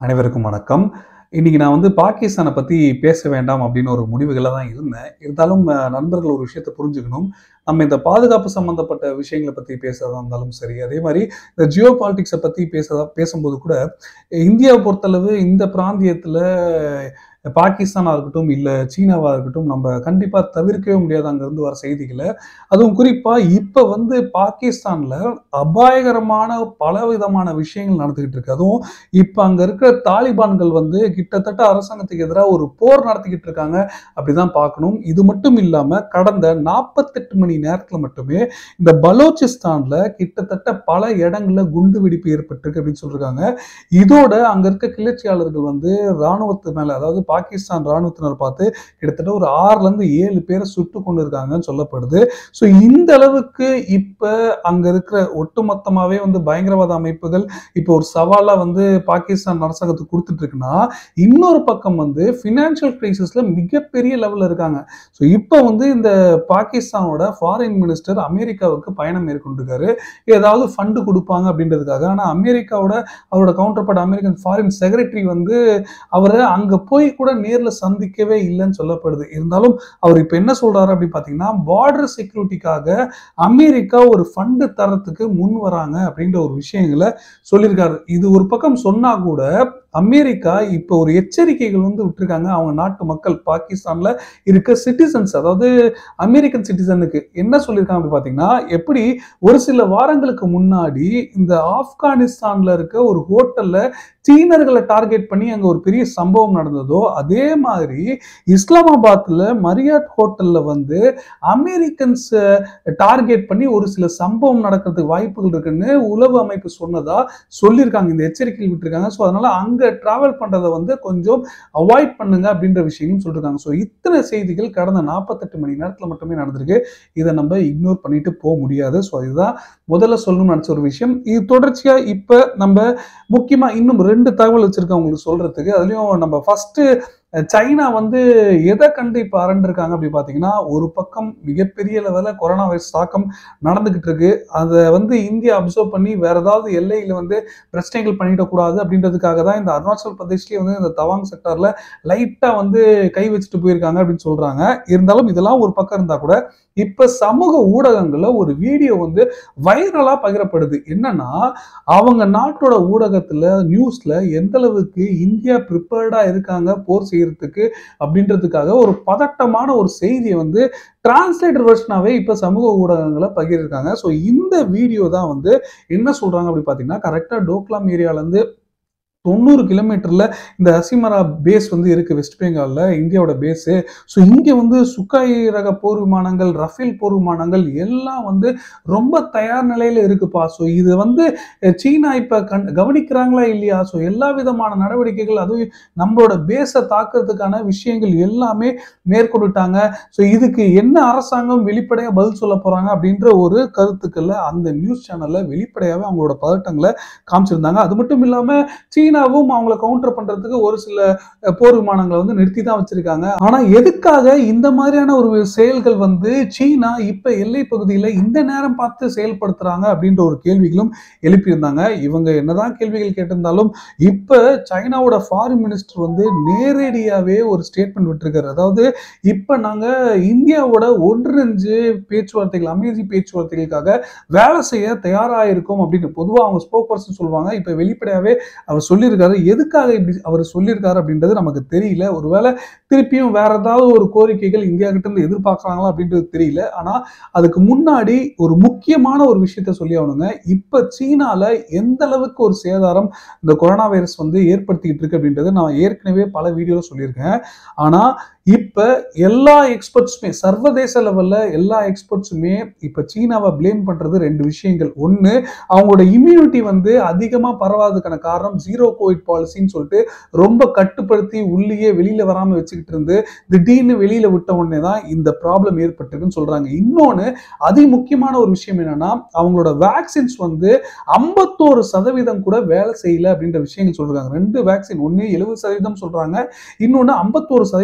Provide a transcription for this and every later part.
அனைவருக்கும் வணக்கம் இன்னைக்கு நான் வந்து பாகிஸ்தானை பத்தி பேச வேண்டாம் அப்படின்னு ஒரு முடிவுகளை தான் இருந்தேன் இருந்தாலும் அஹ், நண்பர்கள் ஒரு விஷயத்தை புரிஞ்சுக்கணும் நம்ம இந்த பாதுகாப்பு சம்பந்தப்பட்ட விஷயங்களை பத்தி பேசுறதா இருந்தாலும் சரி அதே மாதிரி இந்த ஜியோ பாலிட்டிக்ஸை பத்தி பேச பேசும்போது கூட இந்தியாவை பொறுத்தளவு இந்த பிராந்தியத்துல பாகிஸ்தானா இருக்கட்டும் இல்ல சீனாவா இருக்கட்டும் நம்ம கண்டிப்பா தவிர்க்கவே முடியாது அங்கிருந்து வர செய்திகளை அதுவும் குறிப்பா இப்ப வந்து பாகிஸ்தான்ல அபாயகரமான பல விதமான விஷயங்கள் நடந்துகிட்டு இருக்கு அதுவும் இப்ப அங்க இருக்கிற தாலிபான்கள் வந்து கிட்டத்தட்ட அரசாங்கத்துக்கு எதிராக ஒரு போர் நடத்திக்கிட்டு இருக்காங்க அப்படிதான் பார்க்கணும் இது மட்டும் இல்லாம கடந்த நாற்பத்தெட்டு மணி நேரத்துல மட்டுமே இந்த பலோச்சிஸ்தான்ல கிட்டத்தட்ட பல இடங்கள்ல குண்டு வெடிப்பு ஏற்பட்டிருக்கு அப்படின்னு சொல்லிருக்காங்க இதோட அங்க இருக்க கிளர்ச்சியாளர்கள் வந்து ராணுவத்து மேல அதாவது பாகிஸ்தான் ராணுவத்தினர் பார்த்து கிட்டத்தட்ட ஒரு ஆறுல இருந்து ஏழு பேரை சுட்டு கொண்டு இருக்காங்கன்னு சொல்லப்படுது ஸோ இந்த அளவுக்கு இப்ப அங்க இருக்கிற ஒட்டுமொத்தமாவே வந்து பயங்கரவாத அமைப்புகள் இப்போ ஒரு சவாலா வந்து பாகிஸ்தான் அரசாங்கத்துக்கு கொடுத்துட்டு இருக்குன்னா இன்னொரு பக்கம் வந்து ஃபினான்ஷியல் கிரைசிஸ்ல மிகப்பெரிய லெவல்ல இருக்காங்க ஸோ இப்போ வந்து இந்த பாகிஸ்தானோட ஃபாரின் மினிஸ்டர் அமெரிக்காவுக்கு பயணம் மேற்கொண்டிருக்காரு ஏதாவது ஃபண்டு கொடுப்பாங்க அப்படின்றதுக்காக ஆனா அமெரிக்காவோட அவரோட counter part American foreign secretary வந்து அவரை அங்க போய் கூட நேர்ல சந்திக்கவே இல்லைன்னு சொல்லப்படுது இருந்தாலும் அவர் இப்ப என்ன சொல்றாரு அப்படின்னு பாத்தீங்கன்னா பார்டர் செக்யூரிட்டிக்காக அமெரிக்கா ஒரு ஃபண்டு தரத்துக்கு முன் வராங்க அப்படின்ற ஒரு விஷயங்களை சொல்லியிருக்காரு இது ஒரு பக்கம் சொன்னா கூட அமெரிக்கா இப்போ ஒரு எச்சரிக்கைகள் வந்து விட்டுருக்காங்க அவங்க நாட்டு மக்கள் பாகிஸ்தான்ல இருக்க சிட்டிசன்ஸ் அதாவது அமெரிக்கன் சிட்டிசனுக்கு என்ன சொல்லியிருக்காங்க அப்படி பார்த்தீங்கன்னா எப்படி ஒரு சில வாரங்களுக்கு முன்னாடி இந்த ஆப்கானிஸ்தான்ல இருக்க ஒரு ஹோட்டல்ல சீனர்களை டார்கெட் பண்ணி அங்க ஒரு பெரிய சம்பவம் நடந்ததோ அதே மாதிரி இஸ்லாமாபாத்ல மரியாட் ஹோட்டல்ல வந்து அமெரிக்கன்ஸ் டார்கெட் பண்ணி ஒரு சில சம்பவம் நடக்கிறதுக்கு வாய்ப்புகள் இருக்குன்னு உளவு அமைப்பு சொன்னதா சொல்லியிருக்காங்க இந்த எச்சரிக்கை விட்டுருக்காங்க ஸோ அதனால அங்க டிராவல் பண்றதை வந்து கொஞ்சம் அவாய்ட் பண்ணுங்க அப்படின்ற விஷயங்களும் சொல்லிருக்காங்க ஸோ இத்தனை செய்திகள் கடந்த நாற்பத்தெட்டு மணி நேரத்தில் மட்டுமே நடந்திருக்கு இதை நம்ம இக்னோர் பண்ணிட்டு போக முடியாது ஸோ இதுதான் முதல்ல சொல்லணும்னு நினச்ச ஒரு விஷயம் இது தொடர்ச்சியா இப்போ நம்ம முக்கியமா இன்னும் ரெண்டு தகவல் வச்சிருக்கேன் உங்களுக்கு சொல்றதுக்கு அதுலயும் நம்ம ஃபர்ஸ்ட் சைனா வந்து எதை கண்டு இப்போ அரண்டிருக்காங்க அப்படி பார்த்தீங்கன்னா ஒரு பக்கம் மிகப்பெரிய லெவலில் கொரோனா வைரஸ் தாக்கம் நடந்துகிட்டு இருக்கு அதை வந்து இந்தியா அப்சர்வ் பண்ணி வேற ஏதாவது எல்லையில் வந்து பிரச்சனைகள் பண்ணிடக்கூடாது அப்படின்றதுக்காக தான் இந்த அருணாச்சல் பிரதேஷ்லேயே வந்து இந்த தவாங் செக்டார்ல லைட்டாக வந்து கை வச்சுட்டு போயிருக்காங்க அப்படின்னு சொல்றாங்க இருந்தாலும் இதெல்லாம் ஒரு பக்கம் இருந்தா கூட இப்ப சமூக ஊடகங்கள்ல ஒரு வீடியோ வந்து வைரலா பகிரப்படுது என்னன்னா அவங்க நாட்டோட ஊடகத்துல நியூஸ்ல எந்த அளவுக்கு இந்தியா ப்ரிப்பேர்டா இருக்காங்க போர் செய்யறதுக்கு அப்படின்றதுக்காக ஒரு பதட்டமான ஒரு செய்தியை வந்து டிரான்ஸ்லேட்டர் வெர்ஷனாவே இப்ப சமூக ஊடகங்களை பகிர்ந்திருக்காங்க ஸோ இந்த வீடியோ தான் வந்து என்ன சொல்றாங்க அப்படி பாத்தீங்கன்னா கரெக்டா டோக்லாம் ஏரியால இருந்து தொண்ணூறு கிலோமீட்டர்ல இந்த ஹசிமரா பேஸ் வந்து இருக்கு வெஸ்ட் பெங்கால்ல இந்தியாவோட பேஸு ஸோ இங்க வந்து சுக்காய் ரக போர் விமானங்கள் ரஃபேல் போர் விமானங்கள் எல்லாம் வந்து ரொம்ப தயார் நிலையில இருக்குப்பா ஸோ இது வந்து அஹ், சீனா இப்ப கண் கவனிக்கிறாங்களா இல்லையா ஸோ எல்லா விதமான நடவடிக்கைகள் அதுவும் நம்மளோட பேஸை தாக்குறதுக்கான விஷயங்கள் எல்லாமே மேற்கொண்டுட்டாங்க ஸோ இதுக்கு என்ன அரசாங்கம் வெளிப்படையா பதில் சொல்ல போறாங்க அப்படின்ற ஒரு கருத்துக்கள்ல அந்த நியூஸ் சேனல்ல வெளிப்படையாவே அவங்களோட பதட்டங்களை காமிச்சிருந்தாங்க அது மட்டும் இல்லாம சீனாவும் அவங்கள கவுண்டர் பண்றதுக்கு ஒரு சில அஹ், போர் விமானங்களை வந்து நிறுத்தி தான் வச்சிருக்காங்க ஆனா எதுக்காக இந்த மாதிரியான ஒரு செயல்கள் வந்து சீனா இப்ப எல்லை பகுதியில இந்த நேரம் பார்த்து செயல்படுத்துறாங்க அப்படின்ற ஒரு கேள்விகளும் எழுப்பியிருந்தாங்க இவங்க என்னதான் கேள்விகள் கேட்டிருந்தாலும் இப்ப சைனாவோட ஃபாரின் மினிஸ்டர் வந்து நேரடியாவே ஒரு ஸ்டேட்மெண்ட் விட்டிருக்காரு அதாவது இப்ப நாங்க இந்தியாவோட ஒன்றிணைஞ்சு பேச்சுவார்த்தைகள் அமைதி பேச்சுவார்த்தைகளுக்காக வேலை செய்ய தயாரா இருக்கோம் அப்படின்னு பொதுவா அவங்க ஸ்போக் பர்சன் சொல்லுவாங்க இப்ப வெளிப்படையாவே அவர் சொல்லியிருக்காரு எதுக்காக இப்படி அவர் சொல்லியிருக்காரு அப்படின்றது நமக்கு தெரியல ஒருவேளை திருப்பியும் வேற ஏதாவது ஒரு கோரிக்கைகள் இந்தியா கிட்ட இருந்து எதிர்பார்க்கறாங்களா அப்படின்றது தெரியல ஆனா அதுக்கு முன்னாடி ஒரு முக்கியமான ஒரு விஷயத்த சொல்லி ஆகணுங்க இப்ப சீனால எந்த அளவுக்கு ஒரு சேதாரம் இந்த கொரோனா வைரஸ் வந்து ஏற்படுத்திக்கிட்டு இருக்கு அப்படின்றது நான் ஏற்கனவே பல வீடியோல சொல்லியிருக்கேன் ஆனா இப்ப எல்லா எக்ஸ்பர்ட்ஸுமே சர்வதேச லெவல்ல எல்லா எக்ஸ்பர்ட்ஸுமே இப்ப சீனாவை ப்ளேம் பண்றது ரெண்டு விஷயங்கள் ஒண்ணு அவங்களோட இம்யூனிட்டி வந்து அதிகமா பரவாததுக்கான காரணம் ஜீரோ கோவிட் பாலிசின்னு சொல்லிட்டு ரொம்ப கட்டுப்படுத்தி உள்ளேயே வெளியில வராம வச்சுக்கிட்டு இருந்து திடீர்னு வெளியில விட்ட உடனே தான் இந்த ப்ராப்ளம் ஏற்பட்டிருக்குன்னு சொல்றாங்க இன்னொன்னு அதி முக்கியமான ஒரு விஷயம் என்னன்னா அவங்களோட வேக்சின்ஸ் வந்து ஐம்பத்தோரு சதவீதம் கூட வேலை செய்யல அப்படின்ற விஷயங்கள் சொல்றாங்க ரெண்டு வேக்சின் ஒன்னு எழுபது சதவீதம் சொல்றாங்க இன்னொன்னு ஐம்பத்தோரு சதவீதம் தான் வேலை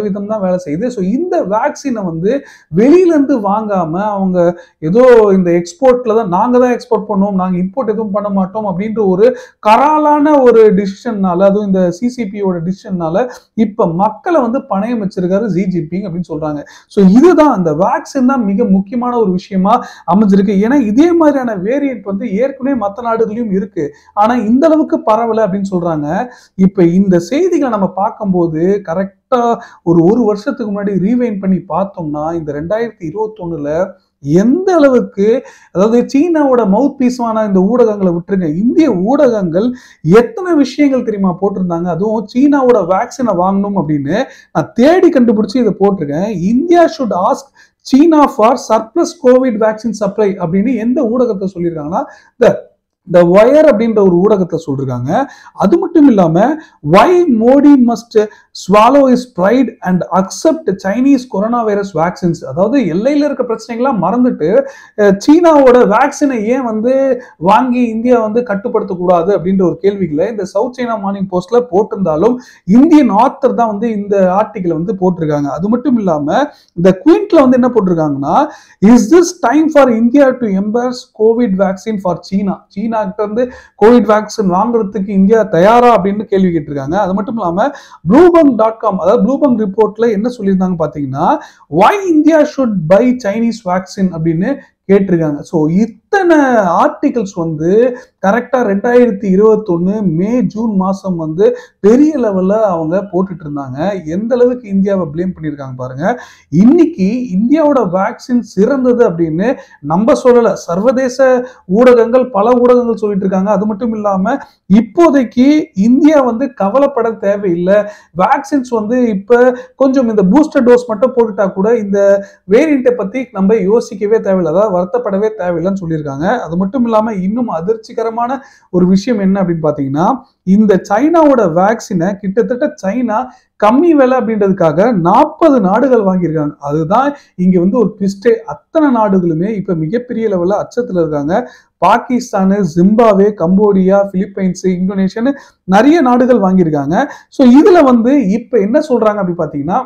வேலை செய்யுது ஸோ இந்த வேக்சினை வந்து வெளியில இருந்து வாங்காம அவங்க ஏதோ இந்த எக்ஸ்போர்ட்ல தான் நாங்க தான் எக்ஸ்போர்ட் பண்ணுவோம் நாங்க இம்போர்ட் எதுவும் பண்ண மாட்டோம் அப்படின்ற ஒரு கராலான ஒரு டிசிஷன்னால அதுவும் இந்த சிசிபியோட டிசிஷன்னால இப்ப மக்களை வந்து பணயம் வச்சிருக்காரு ஜி ஜின்பிங் அப்படின்னு சொல்றாங்க ஸோ இதுதான் அந்த வேக்சின் தான் மிக முக்கியமான ஒரு விஷயமா அமைஞ்சிருக்கு ஏன்னா இதே மாதிரியான வேரியன்ட் வந்து ஏற்கனவே மற்ற நாடுகளையும் இருக்கு ஆனா இந்த அளவுக்கு பரவல அப்படின்னு சொல்றாங்க இப்ப இந்த செய்திகளை நம்ம பார்க்கும்போது கரெக்டா ஒரு ஒரு வருஷத்துக்கு முன்னாடி ரீவைன் பண்ணி பார்த்தோம்னா இந்த ரெண்டாயிரத்தி இருபத்தொன்னுல எந்த அளவுக்கு அதாவது சீனாவோட மவுத் பீஸான இந்த ஊடகங்களை விட்டுருங்க இந்திய ஊடகங்கள் எத்தனை விஷயங்கள் தெரியுமா போட்டிருந்தாங்க அதுவும் சீனாவோட வேக்சினை வாங்கணும் அப்படின்னு நான் தேடி கண்டுபிடிச்சு இதை போட்டிருக்கேன் India should ask China for surplus covid vaccine supply அப்படின்னு எந்த ஊடகத்தை சொல்லியிருக்காங்கன்னா இந்த த ஒயர் அப்படின்ற ஒரு ஊடகத்தை சொல்லிருக்காங்க அது மட்டும் இல்லாம why Modi must swallow is pride and accept Chinese corona virus vaccines அதாவது எல்லையில இருக்க பிரச்சனைகள்லாம் மறந்துட்டு அஹ், சீனாவோட வேக்சினை ஏன் வந்து வாங்கி இந்தியா வந்து கட்டுப்படுத்தக்கூடாது அப்படின்ற ஒரு கேள்விகளை இந்த சவுத் சைனா மார்னிங் போஸ்ட்ல போட்டிருந்தாலும் இந்தியன் ஆத்தர் தான் வந்து இந்த ஆர்டிகிளை வந்து போட்டிருக்காங்க அது மட்டும் இல்லாம இந்த குயின்ட்ல வந்து என்ன போட்டிருக்காங்கன்னா is this time for India to embrace covid vaccine for China China கிட்ட இருந்து கோவிட் வேக்சின் வாங்குறதுக்கு இந்தியா தயாரா அப்படின்னு கேள்வி கேட்டிருக்காங்க அது மட்டும் இல்லாம ப்ளூபங் டாட் காம் அதாவது ப்ளூபங் ரிப்போர்ட்ல என்ன சொல்லியிருந்தாங்க பாத்தீங்கன்னா why India should buy Chinese vaccine அப்படின்னு கேட்டிருக்காங்க ஸோ இத்தனை ஆர்டிகல்ஸ் வந்து கரெக்டாக ரெண்டாயிரத்தி இருபத்தொன்னு மே ஜூன் மாதம் வந்து பெரிய லெவலில் அவங்க போட்டுட்டு இருந்தாங்க எந்த அளவுக்கு இந்தியாவை ப்ளேம் பண்ணியிருக்காங்க பாருங்க இன்னைக்கு இந்தியாவோட வேக்சின் சிறந்தது அப்படின்னு நம்ம சொல்லலை சர்வதேச ஊடகங்கள் பல ஊடகங்கள் சொல்லிட்டு இருக்காங்க அது மட்டும் இல்லாம இப்போதைக்கு இந்தியா வந்து கவலைப்பட தேவையில்லை வேக்சின்ஸ் வந்து இப்ப கொஞ்சம் இந்த பூஸ்டர் டோஸ் மட்டும் போட்டுட்டா கூட இந்த வேரியண்ட்டை பத்தி நம்ம யோசிக்கவே தேவையில்லை அதாவது வருத்தப்படவே தேவையில்லைன்னு சொல்லியிருக்காங்க அது மட்டும் இல்லாம இன்னும் அதிர்ச்சிகரமான ஒரு விஷயம் என்ன அப்படின்னு பாத்தீங்கன்னா இந்த சைனாவோட வேக்சினை கிட்டத்தட்ட சைனா கம்மி விலை அப்படின்றதுக்காக நாற்பது நாடுகள் வாங்கியிருக்காங்க அதுதான் இங்க வந்து ஒரு ட்விஸ்டே அத்தனை நாடுகளுமே இப்ப மிகப்பெரிய லெவல்ல அச்சத்துல இருக்காங்க பாகிஸ்தானு ஜிம்பாவே கம்போடியா பிலிப்பைன்ஸ் இந்தோனேஷியான்னு நிறைய நாடுகள் வாங்கியிருக்காங்க ஸோ இதுல வந்து இப்ப என்ன சொல்றாங்க அப்படி பாத்தீங்கன்னா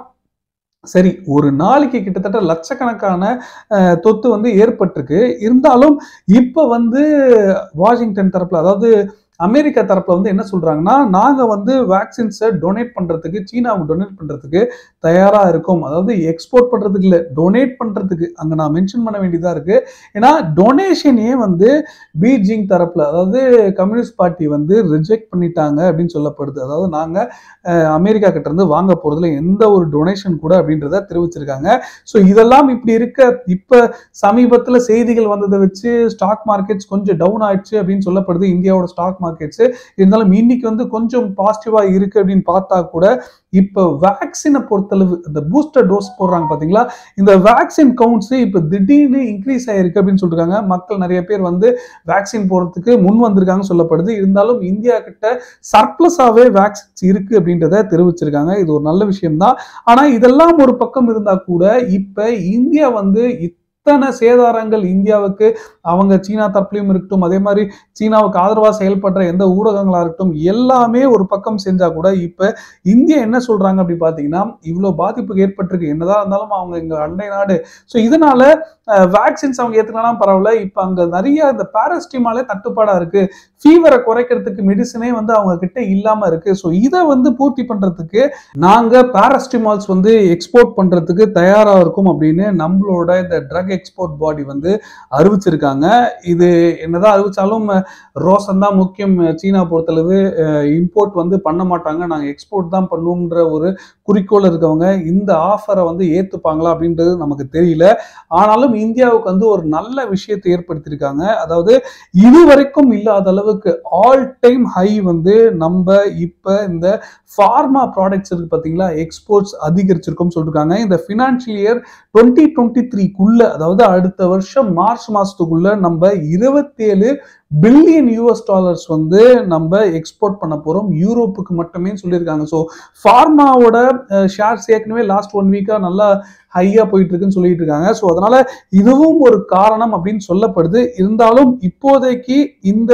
சரி ஒரு நாளைக்கு கிட்டத்தட்ட லட்சக்கணக்கான அஹ், தொத்து வந்து ஏற்பட்டிருக்கு இருந்தாலும் இப்ப வந்து வாஷிங்டன் தரப்புல அதாவது அமெரிக்கா தரப்புல வந்து என்ன சொல்றாங்கன்னா நாங்க வந்து வேக்சின்ஸை டொனேட் பண்றதுக்கு சீனாவுக்கு டொனேட் பண்றதுக்கு தயாரா இருக்கோம் அதாவது எக்ஸ்போர்ட் பண்றதுக்கு இல்லை டொனேட் பண்றதுக்கு அங்க நான் மென்ஷன் பண்ண வேண்டியதா இருக்கு ஏன்னா டொனேஷனே வந்து பீஜிங் தரப்புல அதாவது கம்யூனிஸ்ட் பார்ட்டி வந்து ரிஜெக்ட் பண்ணிட்டாங்க அப்படின்னு சொல்லப்படுது அதாவது நாங்க அஹ், அமெரிக்கா கிட்ட இருந்து வாங்க போறதுல எந்த ஒரு டொனேஷன் கூட அப்படின்றத தெரிவிச்சிருக்காங்க ஸோ இதெல்லாம் இப்படி இருக்க இப்ப சமீபத்துல செய்திகள் வந்ததை வச்சு ஸ்டாக் மார்க்கெட்ஸ் கொஞ்சம் டவுன் ஆயிடுச்சு அப்படின்னு சொல்லப்படுது இந்தியாவோட ஸ்டாக் மார்க்கெட்ஸ் இருந்தாலும் இன்னைக்கு வந்து கொஞ்சம் பாசிட்டிவா இருக்கு அப்படின்னு பார்த்தா கூட இப்போ வேக்சினை பொறுத்தளவு இந்த பூஸ்டர் டோஸ் போடுறாங்க பாத்தீங்களா இந்த வேக்சின் கவுண்ட்ஸ் இப்போ திடீர்னு இன்க்ரீஸ் ஆயிருக்கு அப்படின்னு சொல்றாங்க மக்கள் நிறைய பேர் வந்து வேக்சின் போடுறதுக்கு முன் வந்திருக்காங்க சொல்லப்படுது இருந்தாலும் இந்தியா கிட்ட சர்ப்ளஸாவே வேக்சின்ஸ் இருக்கு அப்படின்றத தெரிவிச்சிருக்காங்க இது ஒரு நல்ல விஷயம் தான் ஆனா இதெல்லாம் ஒரு பக்கம் இருந்தா கூட இப்ப இந்தியா வந்து இத்தனை சேதாரங்கள் இந்தியாவுக்கு அவங்க சீனா தரப்புலையும் இருக்கட்டும் அதே மாதிரி சீனாவுக்கு ஆதரவா செயல்படுற எந்த ஊடகங்களா இருக்கட்டும் எல்லாமே ஒரு பக்கம் செஞ்சா கூட இப்ப இந்தியா என்ன சொல்றாங்க அப்படி பாத்தீங்கன்னா இவ்வளவு பாதிப்புக்கு ஏற்பட்டிருக்கு என்னதான் இருந்தாலும் அவங்க எங்க அண்டை நாடு ஸோ இதனால வேக்சின்ஸ் அவங்க ஏத்துக்கலாம் பரவாயில்ல இப்ப அங்க நிறைய இந்த பாரஸ்டிமாலே தட்டுப்பாடா இருக்கு ஃபீவரை குறைக்கிறதுக்கு மெடிசனே வந்து அவங்க கிட்ட இல்லாம இருக்கு ஸோ இதை வந்து பூர்த்தி பண்றதுக்கு நாங்க பாரஸ்டிமால்ஸ் வந்து எக்ஸ்போர்ட் பண்றதுக்கு தயாரா இருக்கும் அப்படின்னு நம்மளோட இந்த ட்ரக் எக்ஸ்போர்ட் பாடி வந்து அறிவிச்சிருக்காங்க இது என்னதான் அறிவிச்சாலும் ரோசன் தான் முக்கியம் சீனா பொறுத்தளவு இம்போர்ட் வந்து பண்ண மாட்டாங்க நாங்கள் எக்ஸ்போர்ட் தான் பண்ணுவோம்ன்ற ஒரு குறிக்கோள் இருக்கவங்க இந்த ஆஃபரை வந்து ஏற்றுப்பாங்களா அப்படின்றது நமக்கு தெரியல ஆனாலும் இந்தியாவுக்கு வந்து ஒரு நல்ல விஷயத்தை ஏற்படுத்தியிருக்காங்க அதாவது இதுவரைக்கும் இல்லாத அளவுக்கு ஆல் டைம் ஹை வந்து நம்ம இப்போ இந்த ஃபார்மா ப்ராடக்ட்ஸ் இருக்கு பார்த்தீங்களா எக்ஸ்போர்ட்ஸ் அதிகரிச்சிருக்கும் சொல்லிருக்காங்க இந்த ஃபினான்ஷியல் இயர் டுவெண்ட்டி டுவெண்ட்டி த்ரீக்குள்ள அதாவது அடுத்த வருஷம் மார்ச் மாசத்துக்குள்ள நம்ம இருபத்தேழு பில்லியன் யூஎஸ் டாலர்ஸ் வந்து நம்ம எக்ஸ்போர்ட் பண்ண போறோம் யூரோப்புக்கு மட்டுமே சொல்லியிருக்காங்க ஸோ ஃபார்மாவோட ஷேர்ஸ் ஏற்கனவே லாஸ்ட் ஒன் வீக்கா நல்லா ஹையா போயிட்டு இருக்குன்னு சொல்லிட்டு இருக்காங்க ஸோ அதனால இதுவும் ஒரு காரணம் அப்படின்னு சொல்லப்படுது இருந்தாலும் இப்போதைக்கு இந்த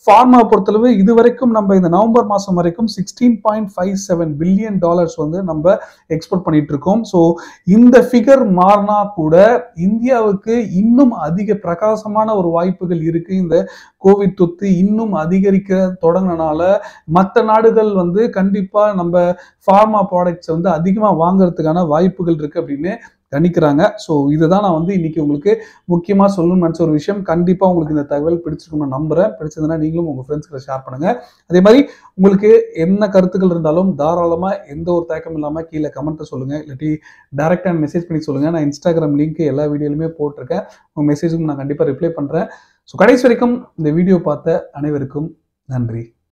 ஃபார்மா பொறுத்தளவு இது வரைக்கும் நம்ம இந்த நவம்பர் மாதம் வரைக்கும் sixteen point five seven billion dollars வந்து நம்ம எக்ஸ்போர்ட் பண்ணிட்டு இருக்கோம் ஸோ இந்த ஃபிகர் மாறினா கூட இந்தியாவுக்கு இன்னும் அதிக பிரகாசமான ஒரு வாய்ப்புகள் இருக்கு இந்த கோவிட் தொத்து இன்னும் அதிகரிக்க தொடங்கினால மற்ற நாடுகள் வந்து கண்டிப்பா நம்ம ஃபார்மா ப்ராடக்ட்ஸ் வந்து அதிகமா வாங்குறதுக்கான வாய்ப்புகள் இருக்கு அப்படின்னு கணிக்கிறாங்க ஸோ இதுதான் நான் வந்து இன்னைக்கு உங்களுக்கு முக்கியமாக சொல்லணும்னு நினச்ச ஒரு விஷயம் கண்டிப்பாக உங்களுக்கு இந்த தகவல் பிடிச்சிருக்கும்னு நம்புறேன் பிடிச்சதுன்னா நீங்களும் உங்கள் ஃப்ரெண்ட்ஸ்கிட்ட ஷேர் பண்ணுங்க அதே மாதிரி உங்களுக்கு என்ன கருத்துக்கள் இருந்தாலும் தாராளமாக எந்த ஒரு தயக்கம் இல்லாமல் கீழே கமெண்ட்டை சொல்லுங்கள் இல்லாட்டி டேரெக்டாக மெசேஜ் பண்ணி சொல்லுங்கள் நான் இன்ஸ்டாகிராம் லிங்க் எல்லா வீடியோலையுமே போட்டிருக்கேன் உங்கள் மெசேஜுக்கும் நான் கண்டிப்பாக ரிப்ளை பண்ணுறேன் ஸோ கடைசி வரைக்கும் இந்த வீடியோ பார்த்த அனைவருக்கும் நன்றி